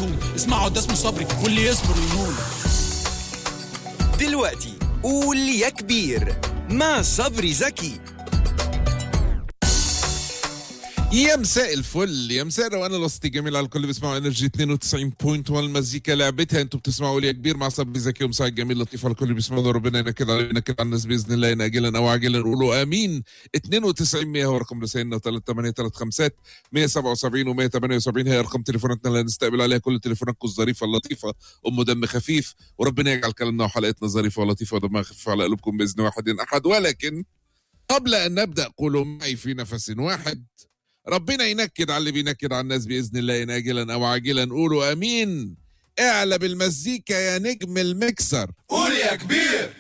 يخون اسمعوا ده اسمه صبري واللي يصبر يهون دلوقتي قول يا كبير مع صبري زكي يا مساء الفل يا مساء وانا لصتي جميل على الكل بيسمعوا انرجي 92.1 المزيكا لعبتها انتوا بتسمعوا لي يا كبير مع صبري زكي ومساء جميل لطيف على الكل بيسمعوا ربنا ينكد علينا كده على الناس باذن الله ناجلا او عاجلا نقولوا امين 92 100 هو رقم رسائلنا 3835 177 و 178 هي ارقام تليفوناتنا اللي هنستقبل عليها كل تليفوناتكم الظريفه اللطيفه ام دم خفيف وربنا يجعل كلامنا وحلقتنا ظريفه ولطيفه ودمها خفيف على قلوبكم باذن واحد احد ولكن قبل ان نبدا قولوا معي في نفس واحد ربنا ينكد على اللي بينكد على الناس باذن الله إن اجلا او عاجلا قولوا امين اعلى بالمزيكا يا نجم المكسر قول يا كبير